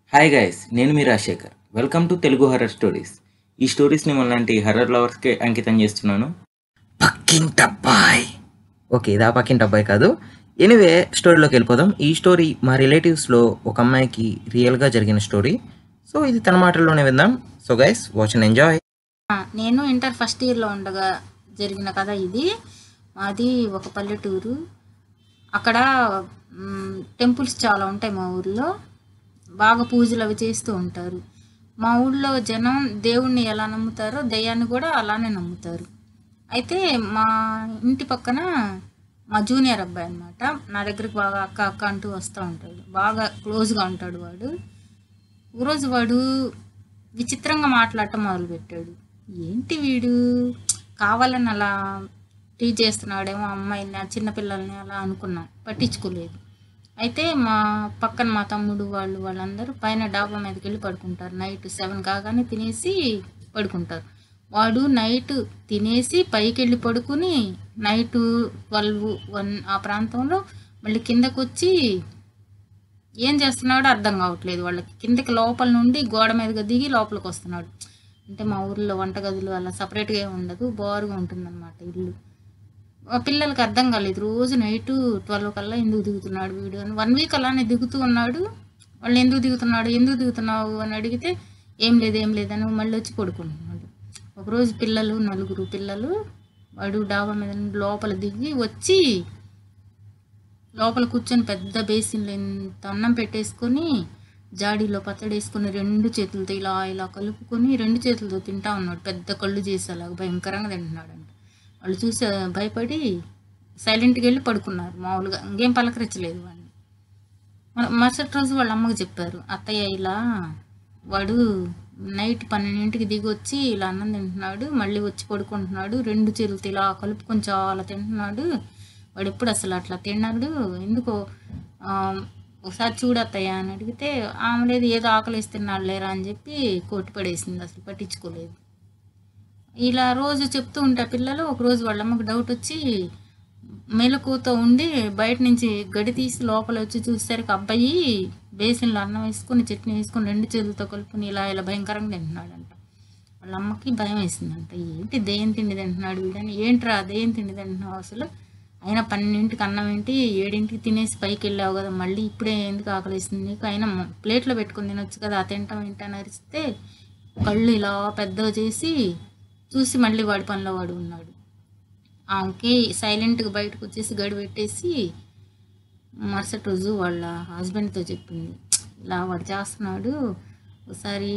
hi guys నేను మీ Rajasekhar welcome to Telugu horror stories ఈ స్టోరీస్ని మనలాంటి హర్రర్ లవర్స్కే అంకితం చేస్తున్నాను పక్కింటబ్బాయ్ ఓకే ఇదా పక్కింటబ్బాయి కాదు ఎనివే స్టోరీలోకి వెళ్ళిపోదాం ఈ స్టోరీ మా రిలేటివ్స్లో ఒక అమ్మాయికి రియల్గా జరిగిన స్టోరీ సో ఇది తన మాటల్లోనే విందాం so guys watch and enjoy ఆ, నేను ఇంటర్ ఫస్ట్ ఇయర్లో ఉండగా జరిగిన కథ ఇది మాది ఒక పల్లెటూరు అక్కడ మ్, టెంపుల్స్ చాలా ఉంటాయి మా ఊర్లో బాగా పూజలు అవి చేస్తూ ఉంటారు మా ఊళ్ళో జనం దేవుణ్ణి ఎలా నమ్ముతారో దయ్యాన్ని కూడా అలానే నమ్ముతారు అయితే మా ఇంటి పక్కన మా జూనియర్ అబ్బాయి అనమాట నా దగ్గరికి బాగా అక్క అక్క అంటూ వస్తూ ఉంటాడు బాగా క్లోజ్గా ఉంటాడు వాడు ఒకరోజు వాడు విచిత్రంగా మాట్లాడటం మొదలుపెట్టాడు ఏంటి వీడు కావాలని అలా టీచ్ చేస్తున్నాడేమో అమ్మాయిని ఆ చిన్నపిల్లల్ని అలా అనుకున్నాం పట్టించుకోలేదు అయితే మా పక్కన మా తమ్ముడు వాళ్ళు వాళ్ళందరూ పైన డాబా మీదకి వెళ్ళి పడుకుంటారు నైట్ సెవెన్ కాగానే తినేసి పడుకుంటారు వాడు నైట్ తినేసి పైకి వెళ్ళి పడుకుని నైట్ ట్వెల్వ్ వన్ ఆ ప్రాంతంలో మళ్ళీ కిందకు వచ్చి ఏం చేస్తున్నాడో అర్థం కావట్లేదు వాళ్ళకి కిందకి లోపల నుండి గోడ మీదగా దిగి లోపలికి వస్తున్నాడు అంటే మా ఊర్లో వంటగదులు అలా సపరేట్గా ఏమి ఉండదు బోరుగా ఉంటుందన్నమాట ఇల్లు ఆ పిల్లలకి అర్థం కాలేదు రోజు నైట్ ట్వెల్వ్ కల్లా ఎందుకు దిగుతున్నాడు వీడు అని వన్ వీక్ అలానే దిగుతూ ఉన్నాడు వాళ్ళు ఎందుకు దిగుతున్నాడు ఎందుకు దిగుతున్నావు అని అడిగితే ఏం లేదు ఏం లేదని మళ్ళీ వచ్చి పడుకుంటున్నాడు ఒకరోజు పిల్లలు నలుగురు పిల్లలు వాడు డాబా మీద నుండి లోపల దిగి వచ్చి లోపల కూర్చొని పెద్ద బేసిన్లో ఇంత అన్నం పెట్టేసుకొని జాడీలో పచ్చడి వేసుకొని రెండు చేతులతో ఇలా ఇలా కలుపుకొని రెండు చేతులతో తింటా ఉన్నాడు పెద్ద కళ్ళు చేసి అలాగ భయంకరంగా తింటున్నాడు అంట వాళ్ళు చూసి భయపడి సైలెంట్గా వెళ్ళి పడుకున్నారు మామూలుగా ఇంకేం పలకరించలేదు వాడిని మన- మరుసటి రోజు వాళ్ళ అమ్మకి చెప్పారు అత్తయ్య ఇలా వాడు నైట్ పన్నెండింటికి దిగి వచ్చి ఇలా అన్నం తింటున్నాడు మళ్ళీ వచ్చి పడుకుంటున్నాడు రెండు చేతులతో ఇలా కలుపుకొని చాలా తింటున్నాడు వాడు ఎప్పుడు అసలు అట్లా తిన్నాడు ఎందుకో ఆ, ఒకసారి చూడత్తయ్య అని అడిగితే ఆమె లేదు ఏదో ఆకలిస్తున్నాడు లేరా అని చెప్పి కొట్టి పడేసింది అసలు పట్టించుకోలేదు ఇలా రోజు చెప్తూ ఉంటా పిల్లలు ఒకరోజు వాళ్ళ అమ్మకి డౌట్ వచ్చి మెలకుతో ఉండి బయట నుంచి గడి తీసి లోపల వచ్చి చూసేసరికి అబ్బాయి బేసిన్లో అన్నం వేసుకొని చట్నీ వేసుకొని రెండు చేతులతో కలుపుకొని ఇలా ఇలా భయంకరంగా తింటున్నాడంట వాళ్ళ అమ్మకి భయం వేసిందంట ఏంటి దేయం తిండి తింటున్నాడు వీడని ఏంట్రా దేయం తిండి తింటున్నావు అసలు అయినా పన్నెండింటికి అన్నం ఏంటి ఏడింటికి తినేసి పైకి వెళ్ళావు కదా మళ్ళీ ఇప్పుడే ఎందుకు ఆకలిస్తుంది నీకు అయినా మ- ప్లేట్లో పెట్టుకొని తినొచ్చు కదా ఆ తింటాం ఏంటని అరిస్తే కళ్ళు ఇలా పెద్దగా చేసి చూసి మళ్ళీ వాడి పనిలో వాడు ఉన్నాడు ఆమెకి సైలెంట్గా బయటకు వచ్చేసి గడి పెట్టేసి మరుసటి రోజు వాళ్ళ హస్బెండ్తో చెప్పింది ఇలా వాడు చేస్తున్నాడు ఒకసారి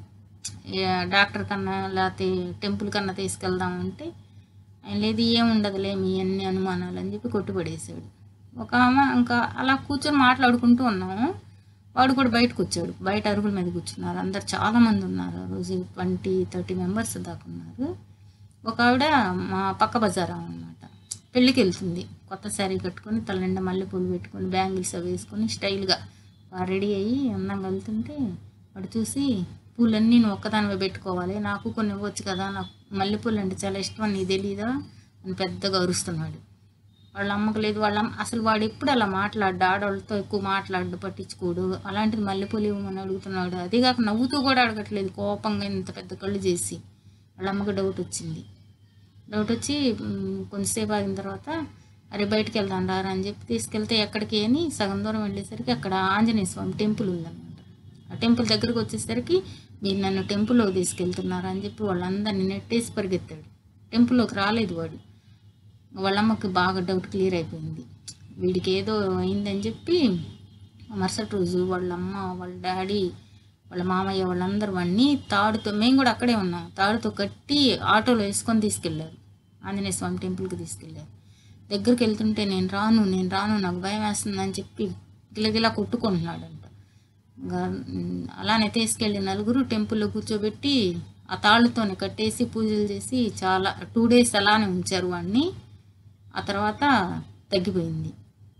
ఏ, డాక్టర్ కన్నా లేకపోతే టెంపుల్ కన్నా తీసుకెళ్దామంటే ఆయన లేదు ఏం ఉండదులే మీ అన్ని అనుమానాలు అని చెప్పి కొట్టుపడేశాడు ఒక ఆమె ఇంకా అలా కూర్చొని మాట్లాడుకుంటూ ఉన్నాము వాడు కూడా బయటకు వచ్చాడు బయట అరుగుల మీద కూర్చున్నారు అందరు చాలా మంది ఉన్నారు ఆ రోజు ట్వంటీ థర్టీ మెంబర్స్ దాకా ఉన్నారు ఒక ఆవిడ మా పక్క బజార్ అనమాట పెళ్ళికి వెళ్తుంది కొత్త శారీ కట్టుకొని తల నిండా మల్లెపూలు పెట్టుకొని బ్యాంగిల్స్ అవి వేసుకొని స్టైల్గా రెడీ అయ్యి అందంగా వెళ్తుంటే వాడు చూసి పూలన్నీ నువ్వు ఒక్కదానివే పెట్టుకోవాలి నాకు కొన్ని ఇవ్వచ్చు కదా నాకు మల్లెపూలు అంటే చాలా ఇష్టం అని నీకు తెలీదా అని పెద్దగా అరుస్తున్నాడు వాళ్ళ అమ్మకు లేదు వాళ్ళ అమ్మ అసలు వాడు ఎప్పుడు అలా మాట్లాడ్డు ఆడవాళ్ళతో ఎక్కువ మాట్లాడు పట్టించుకోడు అలాంటిది మల్లెపూలు ఇవ్వమని అడుగుతున్నాడు అదిగాక నవ్వుతూ కూడా అడగట్లేదు కోపంగా ఇంత పెద్ద కళ్ళు చేసి వాళ్ళ అమ్మకి డౌట్ వచ్చింది డౌట్ వచ్చి మ్, కొంతసేపు ఆగిన తర్వాత అరే బయటికి వెళ్దాం రారా అని చెప్పి తీసుకెళ్తే ఎక్కడికి అని సగం దూరం వెళ్ళేసరికి అక్కడ ఆంజనేయ స్వామి టెంపుల్ ఉందన్నమాట ఆ టెంపుల్ దగ్గరకు వచ్చేసరికి మీరు నన్ను టెంపుల్లోకి తీసుకెళ్తున్నారా అని చెప్పి వాళ్ళందరినీ నెట్టేసి పరిగెత్తాడు టెంపుల్లోకి రాలేదు వాడు వాళ్ళమ్మకి బాగా డౌట్ క్లియర్ అయిపోయింది వీడికి ఏదో అయిందని చెప్పి మరుసటి రోజు వాళ్ళ అమ్మ వాళ్ళ డాడీ వాళ్ళ మామయ్య వాళ్ళందరూ వాడిని తాడుతో మేము కూడా అక్కడే ఉన్నాం తాడుతో కట్టి ఆటోలో వేసుకొని తీసుకెళ్ళారు ఆంజనేయ స్వామి టెంపుల్కి తీసుకెళ్ళారు దగ్గరికి వెళ్తుంటే నేను రాను నేను రాను నాకు భయం వేస్తుందని చెప్పి గిలగిలా కొట్టుకుంటున్నాడంట ఇంకా మ్, అలానే తీసుకెళ్ళి నలుగురు టెంపుల్లో కూర్చోబెట్టి ఆ తాళ్ళతోనే కట్టేసి పూజలు చేసి చాలా టూ డేస్ అలానే ఉంచారు వాడిని ఆ తర్వాత తగ్గిపోయింది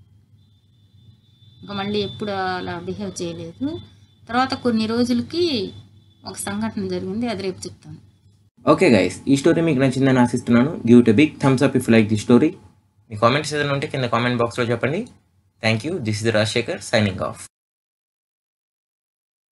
ఇంకా మళ్ళీ ఎప్పుడు అలా బిహేవ్ చేయలేదు తర్వాత కొన్ని రోజులకి ఒక సంఘటన జరిగింది అది రేపు చెప్తాను ఓకే గైస్ ఈ స్టోరీ మీకు నచ్చిందని ఆశిస్తున్నాను give to big thumbs up if like the story మీ కామెంట్స్ ఏదైనా ఉంటే కింద కామెంట్ బాక్స్లో చెప్పండి thank you this is Rajasekhar signing of